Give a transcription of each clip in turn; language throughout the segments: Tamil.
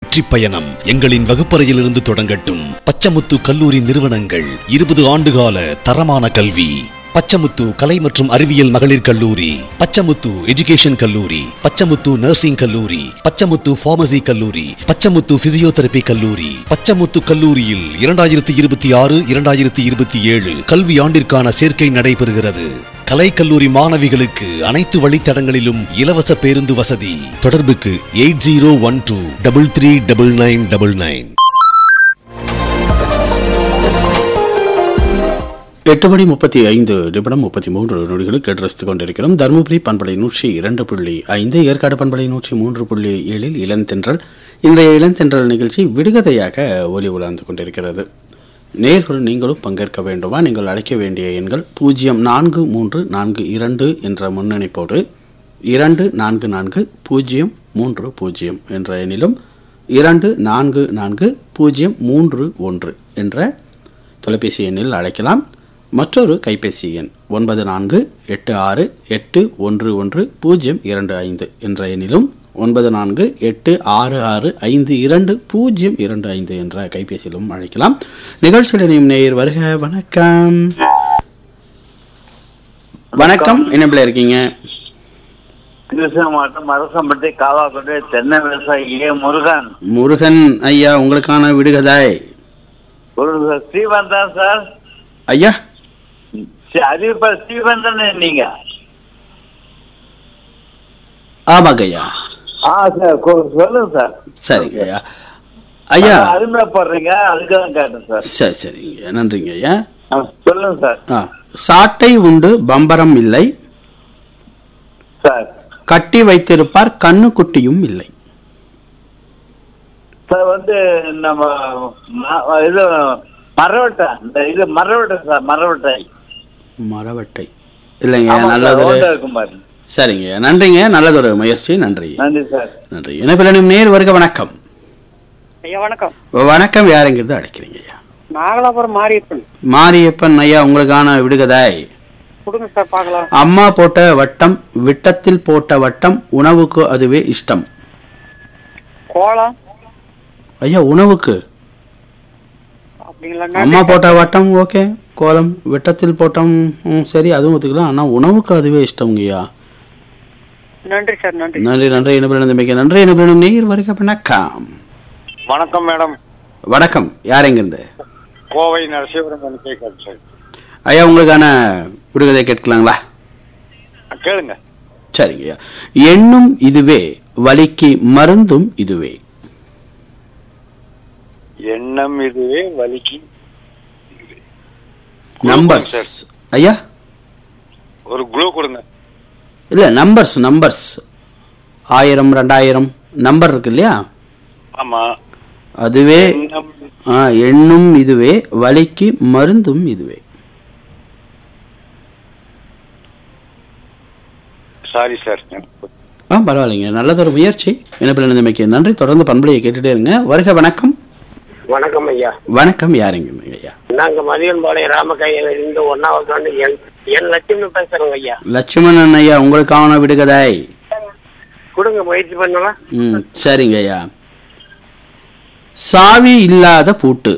வெற்றி பயணம் எங்களின் வகுப்பறையிலிருந்து தொடங்கட்டும் பச்சமுத்து கல்லூரி நிறுவனங்கள் இருபது ஆண்டுகால தரமான கல்வி பச்சமுத்து கலை மற்றும் அறிவியல் மகளிர் கல்லூரி பச்சமுத்து எஜுகேஷன் கல்லூரி பச்சமுத்து நர்சிங் கல்லூரி பச்சமுத்து பார்மசி கல்லூரி பச்சமுத்து பிசியோதெரபி கல்லூரி பச்சமுத்து கல்லூரியில் இரண்டாயிரத்தி இருபத்தி ஆறு இரண்டாயிரத்தி இருபத்தி ஏழு கல்வி ஆண்டிற்கான சேர்க்கை நடைபெறுகிறது கலைக்கல்லூரி மாணவிகளுக்கு அனைத்து வழித்தடங்களிலும் இலவச பேருந்து வசதி தொடர்புக்கு eight zero one two double three double nine double nine எட்டு மணி முப்பத்தி ஐந்து நிமிடம் முப்பத்தி மூன்று நொடிகளுக்கு கேட்டு கொண்டிருக்கிறோம் தருமபுரி பண்பலை நூற்றி இரண்டு புள்ளி ஐந்து ஏற்காடு பண்பலை நூற்றி மூன்று புள்ளி ஏழில் இளந்தென்றல் இன்றைய இளந்தென்றல் நிகழ்ச்சி விடுகதையாக ஒலி உலாந்து கொண்டிருக்கிறது நேர்கள் நீங்களும் பங்கேற்க வேண்டுமா நீங்கள் அழைக்க வேண்டிய எண்கள் பூஜ்ஜியம் நான்கு மூன்று நான்கு இரண்டு என்ற முன்னணிப்போடு இரண்டு நான்கு நான்கு பூஜ்ஜியம் மூன்று பூஜ்ஜியம் என்ற எண்ணிலும் இரண்டு நான்கு நான்கு பூஜ்ஜியம் மூன்று ஒன்று என்ற தொலைபேசி எண்ணில் அழைக்கலாம் மற்றொரு கைபேசி எண் ஒன்பது நான்கு எட்டு ஆறு எட்டு ஒன்று ஒன்று பூஜ்ஜியம் இரண்டு ஐந்து என்ற எண்ணிலும் ஒன்பது நான்கு எட்டு ஆறு ஆறு ஐந்து இரண்டு பூஜ்ஜியம் இரண்டு ஐந்து என்ற கைபேசியிலும் அழைக்கலாம் நிகழ்ச்சியில் இணையும் நேயர் வருக வணக்கம் வணக்கம் என்ன பிள்ளை இருக்கீங்க கிருஷ்ண மாவட்டம் அரசம்பட்டி காவாக்கோட்டை தென்னை விவசாயி ஏ முருகன் முருகன் ஐயா உங்களுக்கான விடுகதாய் ஒரு ஸ்ரீவந்தன் சார் ஐயா சி- அறிவிப்பார் ஸ்ரீவந்தன் நீங்க ஆமாங்க ஐயா ஆ சார் கொ- சொல்லுங்க சார் சரிங்க ஐயா ஐயா அருமைப்படுறீங்க அதுக்கு தான் கேட்டேன் சார் சரி சரிங்க நன்றிங்க ஐயா ஆ, சொல்லுங்க சார் ஆ சாட்டை உண்டு பம்பரம் இல்லை சார் கட்டி வைத்திருப்பார் கண்ணுக்குட்டியும் இல்லை சார் வந்து நம்ம ம- இது மரவட்டை இந்த இது மரவட்டை சார் மரவட்டை மரவட்டை இல்லைங்க ஆமா சார், நல்லதொரு ஓட்டை இருக்கும் பாருங்க சரிங்க நன்றிங்க நல்லதொரு முயற்சி நன்றி நன்றி சார் நன்றி இணைப்பிலும் நேர் வருக வணக்கம் ஐயா வணக்கம் வணக்கம் யாருங்கிறது அழைக்கிறீங்க ஐயா நாகலாபுரம் மாரியப்பன் மாரியப்பன் ஐயா உங்களுக்கான விடுகதாய் கொடுங்க சார் பார்க்கலாம் அம்மா போட்ட வட்டம் விட்டத்தில் போட்ட வட்டம் உணவுக்கு அதுவே இஷ்டம் கோலம் ஐயா உணவுக்கு அப்படிங்களா அம்மா நன்றி போட்ட வட்டம் ஓகே கோலம் வெட்டத்தில் போட்டம் ம், சரி அதுவும் ஒத்துக்கலாம் ஆனால் உணவுக்கு அதுவே இஷ்டம்ங்கய்யா நன்றி சார் நன்றி நன்றி நன்றி இனப்பிரணம் தம்பிக்கு நன்றி இனப்பிரணம் நீர் வருக வணக்கம் வணக்கம் மேடம் வணக்கம் யார் எங்கிருந்து கோவை நரசிவரம் கேட்குறேன் சார் ஐயா உங்களுக்கான விடுகதை கேட்கலாங்களா கேளுங்க சரிங்கய்யா எண்ணும் இதுவே வலிக்கு மருந்தும் இதுவே எண்ணம் இதுவே வலிக்கு நம்பர்ஸ் சார். ஐயா ஒரு குளூ கொடுங்க இல்லை நம்பர்ஸ் நம்பர்ஸ் ஆயிரம் ரெண்டாயிரம் நம்பர் இருக்கு இல்லையா ஆமா அதுவே எண்ணம் ஆ, எண்ணும் இதுவே வலிக்கு மருந்தும் இதுவே சாரி சார் ஆ பரவாயில்லைங்க நல்லதொரு முயற்சி இனப்பிள்ளமைக்கு நன்றி தொடர்ந்து பண்பலையை கேட்டுட்டே இருங்க வருக வணக்கம் வணக்கம் ஐயா வணக்கம் யாருங்க ஐயா நாங்க மதியன்பாளையம் ராமகையில இருந்து ஒன்னாவது வந்து என் என் லட்சுமி பேசுறோங்க ஐயா லட்சுமணன் ஐயா உங்களுக்கான விடுகதாய் கொடுங்க முயற்சி பண்ணலாம் ம் சரிங்க ஐயா சாவி இல்லாத பூட்டு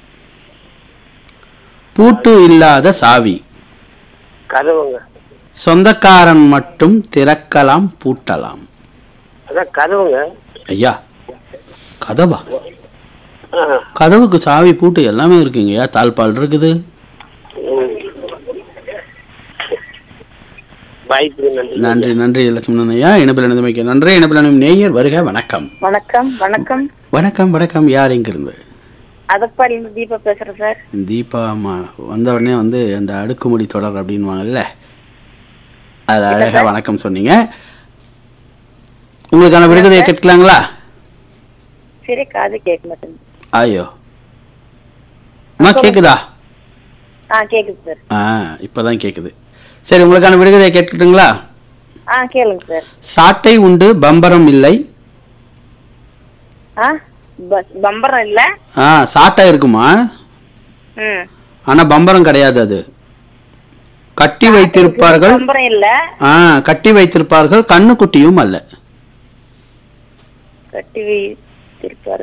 பூட்டு இல்லாத சாவி கதவுங்க சொந்தக்காரன் மட்டும் திறக்கலாம் பூட்டலாம் அதான் கதவுங்க ஐயா கதவா ஆ, கதவுக்கு சாவி பூட்டு எல்லாமே இருக்குங்க ஐயா தாழ்பால் இருக்குது ம். வாய்ப்புக்கு நன்றி நன்றி நன்றி லட்சுமணன் ஐயா இனப்பில் இணைந்தமைக்கு நன்றி இனப்பில் நேயர் வருக வணக்கம் வணக்கம் வணக்கம் வணக்கம் வணக்கம் யார் எங்கிருந்து அதப்பாடியிலிருந்து தீபா பேசுறேன் சார் தீபா அம்மா வந்த உடனே வந்து அந்த அடுக்குமுடி தொடர் அப்படின்வாங்கல்ல அது அழகா வணக்கம் சொன்னீங்க உங்களுக்கான விடுகதையை கேட்கலாங்களா சரி காது கேட்க மாட்டேங்குது ஐயோ அம்மா கேக்குதா ஆ கேக்குது சார் ஆ இப்பதான் கேக்குது சரி உங்களுக்கான விடுகதையை கேட்கட்டுங்களா ஆ கேளுங்க சார் சாட்டை உண்டு பம்பரம் இல்லை ஆ பஸ் பம்பரம் இல்ல ஆ சாட்டை இருக்குமா ம் ஆனா பம்பரம் கிடையாது அது கட்டி வைத்திருப்பார்கள் பம்பரம் இல்ல ஆ கட்டி வைத்திருப்பார்கள் கண்ணுக்குட்டியும் அல்ல கட்டி வைத்திருப்பாரு